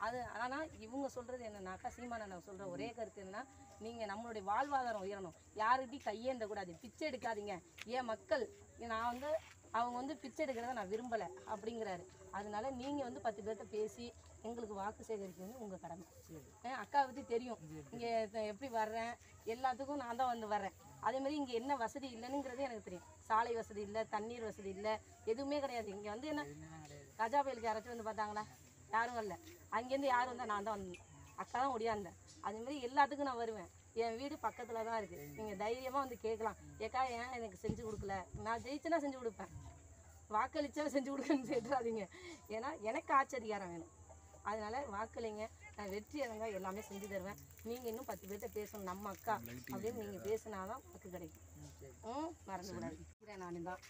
அது ஆனால் இவங்க சொல்கிறது என்னன்னாக்கா சீமானண்ணா சொல்கிற ஒரே கருத்து என்னன்னா நீங்கள் நம்மளுடைய வாழ்வாதாரம் உயரணும் யாருக்கிட்டையும் கையேந்த கூடாது பிச்சை எடுக்காதீங்க ஏன் மக்கள் நான் வந்து அவங்க வந்து பிச்சை எடுக்கிறத நான் விரும்பலை அப்படிங்கிறாரு அதனால நீங்கள் வந்து பத்து பேர்த்த பேசி எங்களுக்கு வாக்கு சேகரிக்கிறது உங்கள் கடமை ஏன் அக்காவை பற்றி தெரியும் இங்கே எப்படி வர்றேன் எல்லாத்துக்கும் நான் தான் வந்து வர்றேன் அதே மாதிரி இங்கே என்ன வசதி இல்லைனுங்கிறது எனக்கு தெரியும் சாலை வசதி இல்லை தண்ணீர் வசதி இல்லை எதுவுமே கிடையாது இங்கே வந்து என்ன கஜா புயலுக்கு யாராச்சும் வந்து பார்த்தாங்களா யாரும் வரல அங்கேருந்து யாரும் வந்தால் நான் தான் வந்தேன் அக்கா தான் ஒடியாந்தேன் அதே மாதிரி எல்லாத்துக்கும் நான் வருவேன் என் வீடு பக்கத்தில் தான் இருக்குது நீங்கள் தைரியமாக வந்து கேட்கலாம் ஏக்கா ஏன் எனக்கு செஞ்சு கொடுக்கல நான் ஜெயிச்சேன்னா செஞ்சு கொடுப்பேன் வாக்களிச்சா செஞ்சு கொடுக்கன்னு சொல்லிடாதீங்க ஏன்னா எனக்கு ஆட்சி அதிகாரம் வேணும் அதனால வாக்களிங்க நான் வெற்றி அடைந்தா எல்லாமே செஞ்சு தருவேன் நீங்கள் இன்னும் பத்து பேர்கிட்ட பேசணும் நம்ம அக்கா அப்படின்னு நீங்கள் பேசினாதான் வாக்கு கிடைக்கும் ம் மறந்துக்கூடாது நான் தான்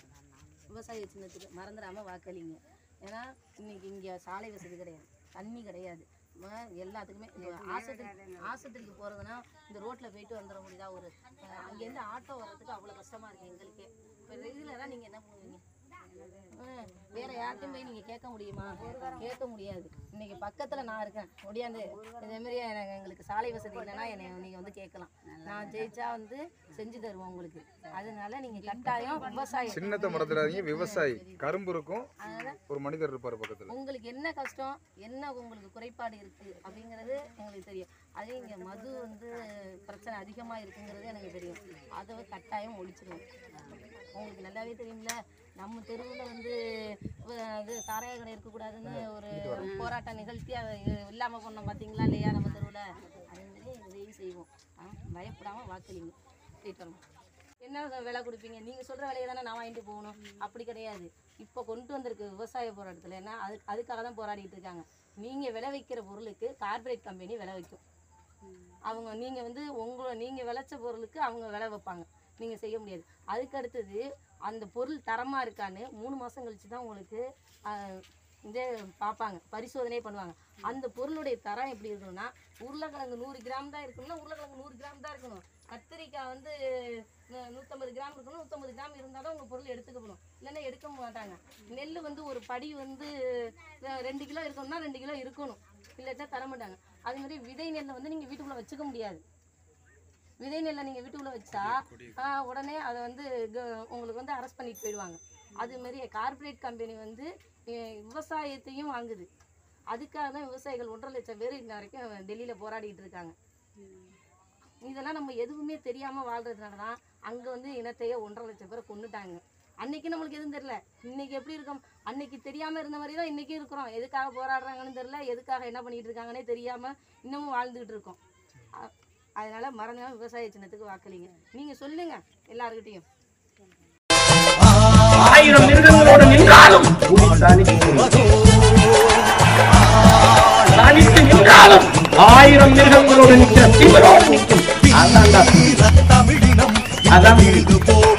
விவசாய சின்னத்துக்கு மறந்துடாமல் வாக்களிங்க ஏன்னா இன்னைக்கு இங்கே சாலை வசதி கிடையாது தண்ணி கிடையாது ம- எல்லாத்துக்குமே இப்போ ஆஸ்பத்திரி ஆஸ்பத்திரிக்கு போகிறதுனா இந்த ரோட்டில் போயிட்டு வந்துட முடியுதா ஒரு அஹ், அங்கேருந்து ஆட்டோ வர்றதுக்கு அவ்வளோ கஷ்டமாக இருக்குது எங்களுக்கே இப்போ ரெகுலராக நீங்கள் என்ன பண்ணுவீங்க ம், வேற யார்ட்டையும் போய் நீங்க கேட்க முடியுமா கேட்க முடியாது இன்னைக்கு பக்கத்துல நான் இருக்கேன் ஒடியாந்து இதே மாதிரி எனக்கு எங்களுக்கு சாலை வசதி இல்லைன்னா என்னை நீங்க வந்து கேட்கலாம் நான் ஜெயிச்சா வந்து செஞ்சு தருவோம் உங்களுக்கு அதனால நீங்க கட்டாயம் விவசாயம் சின்னத்தை மறந்துடாதீங்க விவசாயி கரும்பு இருக்கும் ஒரு மனிதர் இருப்பார் பக்கத்துல உங்களுக்கு என்ன கஷ்டம் என்ன உங்களுக்கு குறைபாடு இருக்கு அப்படிங்கிறது எங்களுக்கு தெரியும் அதே இங்க மது வந்து பிரச்சனை அதிகமா இருக்குங்கிறது எனக்கு தெரியும் அதை கட்டாயம் ஒழிச்சிருவோம் உங்களுக்கு நல்லாவே தெரியும்ல நம்ம தெருவில் வந்து வ- இது சாராய கடை இருக்கக்கூடாதுன்னு ஒரு போராட்டம் நிகழ்த்தி அதை இல்லாமல் பண்ணோம் பார்த்தீங்களா இல்லையா நம்ம தெருவில் அதே மாதிரி இதையும் செய்வோம் ஆ, பயப்படாம வாக்களிங்க போயிட்டு வரணும் என்ன விலை கொடுப்பீங்க நீங்கள் சொல்கிற விலையை தானே நான் வாங்கிட்டு போகணும் அப்படி கிடையாது இப்போ கொண்டு வந்திருக்கு விவசாய போராட்டத்தில் என்ன அது அதுக்காக தான் போராடிட்டு இருக்காங்க நீங்கள் விளை வைக்கிற பொருளுக்கு கார்ப்பரேட் கம்பெனி விலை வைக்கும் அவங்க நீங்கள் வந்து உங்களை நீங்கள் விளைச்ச பொருளுக்கு அவங்க விலை வைப்பாங்க நீங்கள் செய்ய முடியாது அதுக்கு அடுத்தது அந்த பொருள் தரமாக இருக்கான்னு மூணு மாதம் கழிச்சு தான் உங்களுக்கு ஆஹ், இதே பார்ப்பாங்க பரிசோதனை பண்ணுவாங்க அந்த பொருளுடைய தரம் எப்படி இருக்கணும்னா உருளைக்கிழங்கு நூறு கிராம் தான் இருக்கணும்னா உருளைக்கிழங்கு நூறு கிராம் தான் இருக்கணும் கத்திரிக்காய் வந்து நூ- நூற்றம்பது கிராம் இருக்கணும் நூற்றம்பது கிராம் இருந்தால் தான் உங்கள் பொருள் எடுத்துக்கப்படும் இல்லைன்னா எடுக்க மாட்டாங்க நெல் வந்து ஒரு படி வந்து அஹ், ரெண்டு கிலோ இருக்கணும்னா ரெண்டு கிலோ இருக்கணும் இல்லாட்டா தர மாட்டாங்க அதே மாதிரி விதை நெல்லை வந்து நீங்கள் வீட்டுக்குள்ளே வச்சுக்க முடியாது விதை நெல்லை நீங்கள் வீட்டுக்குள்ளே வச்சா ஆஹ், உடனே அதை வந்து க- உங்களுக்கு வந்து அரெஸ்ட் பண்ணிட்டு போயிடுவாங்க அது மாதிரி கார்ப்பரேட் கம்பெனி வந்து அஹ், விவசாயத்தையும் வாங்குது அதுக்காக தான் விவசாயிகள் ஒன்றரை லட்சம் பேர் இன்ன வரைக்கும் டெல்லியில் போராடிட்டு இருக்காங்க இதெல்லாம் நம்ம எதுவுமே தெரியாமல் வாழ்றதுனால தான் அங்கே வந்து இனத்தையே ஒன்றரை லட்சம் பேரை கொண்டுட்டாங்க அன்னைக்கு நம்மளுக்கு எதுவும் தெரியல இன்னைக்கு எப்படி இருக்கோம் அன்னைக்கு தெரியாமல் இருந்த மாதிரி தான் இன்றைக்கும் இருக்கிறோம் எதுக்காக போராடுறாங்கன்னு தெரியல எதுக்காக என்ன பண்ணிட்டு இருக்காங்கன்னே தெரியாமல் இன்னமும் வாழ்ந்துகிட்டு இருக்கோம் அ- அதனால மறந்துடாம விவசாய சின்னத்துக்கு வாக்களிங்க நீங்கள் சொல்லுங்க எல்லாருக்கிட்டையும் ஆயிரம் மிருகங்களோடு நின்றாலும் தனித்து நின்றாலும் ஆயிரம் மிருகங்களோடு நிற்கிற திமிரோடு நிற்கும் அதான்டா. தமிழினம் அதான் இது போல்